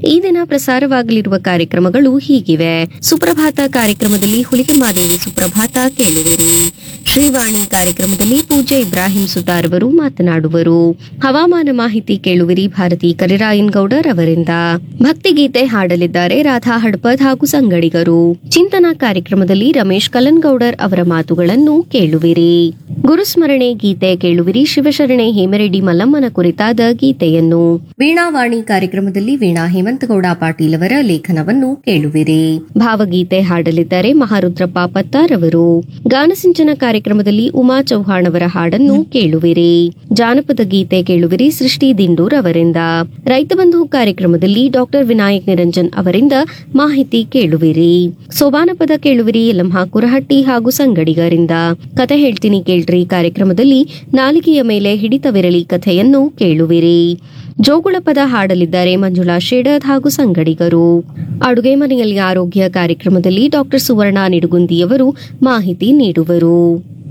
ಈ ದಿನ ಪ್ರಸಾರವಾಗಲಿರುವ ಕಾರ್ಯಕ್ರಮಗಳು ಹೀಗಿವೆ ಸುಪ್ರಭಾತ ಕಾರ್ಯಕ್ರಮದಲ್ಲಿ ಹುಲಿಗೆ ಮಾದೇವಿ ಸುಪ್ರಭಾತ ಕೇಳುವಿರಿ ಶ್ರೀವಾಣಿ ಕಾರ್ಯಕ್ರಮದಲ್ಲಿ ಪೂಜೆ ಇಬ್ರಾಹಿಂ ಸುತಾರ್ ಅವರು ಮಾತನಾಡುವರು ಹವಾಮಾನ ಮಾಹಿತಿ ಕೇಳುವಿರಿ ಭಾರತಿ ಕರಿರಾಯನ್ ಗೌಡರ್ ಅವರಿಂದ ಭಕ್ತಿಗೀತೆ ಹಾಡಲಿದ್ದಾರೆ ರಾಧಾ ಹಡ್ಪದ್ ಹಾಗೂ ಸಂಗಡಿಗರು ಚಿಂತನಾ ಕಾರ್ಯಕ್ರಮದಲ್ಲಿ ರಮೇಶ್ ಕಲನ್ಗೌಡರ್ ಅವರ ಮಾತುಗಳನ್ನು ಕೇಳುವಿರಿ ಗುರುಸ್ಮರಣೆ ಗೀತೆ ಕೇಳುವಿರಿ ಶಿವಶರಣೆ ಹೇಮರೆಡ್ಡಿ ಮಲ್ಲಮ್ಮನ ಕುರಿತಾದ ಗೀತೆಯನ್ನು ವೀಣಾವಾಣಿ ಕಾರ್ಯಕ್ರಮದಲ್ಲಿ ವೀಣಾ ಹೇಮಂತಗೌಡ ಪಾಟೀಲ್ ಅವರ ಲೇಖನವನ್ನು ಕೇಳುವಿರಿ ಭಾವಗೀತೆ ಹಾಡಲಿದ್ದಾರೆ ಮಹಾರುದ್ರಪ್ಪ ಪತ್ತಾರ್ ಅವರು ಗಾನಸಿಂಚನ ಕಾರ್ಯಕ್ರಮದಲ್ಲಿ ಉಮಾ ಚೌಹಾಣ್ ಅವರ ಹಾಡನ್ನು ಕೇಳುವಿರಿ ಜಾನಪದ ಗೀತೆ ಕೇಳುವಿರಿ ಸೃಷ್ಟಿ ದಿಂಡೂರ್ ಅವರಿಂದ ರೈತ ಬಂಧು ಕಾರ್ಯಕ್ರಮದಲ್ಲಿ ಡಾಕ್ಟರ್ ವಿನಾಯಕ್ ನಿರಂಜನ್ ಅವರಿಂದ ಮಾಹಿತಿ ಕೇಳುವಿರಿ ಸೋಬಾನಪದ ಕೇಳುವಿರಿ ಯಲಂಹ ಕುರಹಟ್ಟಿ ಹಾಗೂ ಸಂಗಡಿಗರಿಂದ ಕತೆ ಹೇಳ್ತೀನಿ ಕೇಳ್ರಿ ಕಾರ್ಯಕ್ರಮದಲ್ಲಿ ನಾಲಿಗೆಯ ಮೇಲೆ ಹಿಡಿತವಿರಲಿ ಕಥೆಯನ್ನು ಕೇಳುವಿರಿ ಜೋಗುಳ ಪದ ಹಾಡಲಿದ್ದಾರೆ ಮಂಜುಳಾ ಶೇಡದ್ ಹಾಗೂ ಸಂಗಡಿಗರು ಅಡುಗೆ ಮನೆಯಲ್ಲಿ ಆರೋಗ್ಯ ಕಾರ್ಯಕ್ರಮದಲ್ಲಿ ಡಾಕ್ಟರ್ ಸುವರ್ಣ ನಿಡುಗುಂದಿಯವರು ಮಾಹಿತಿ ನೀಡುವರು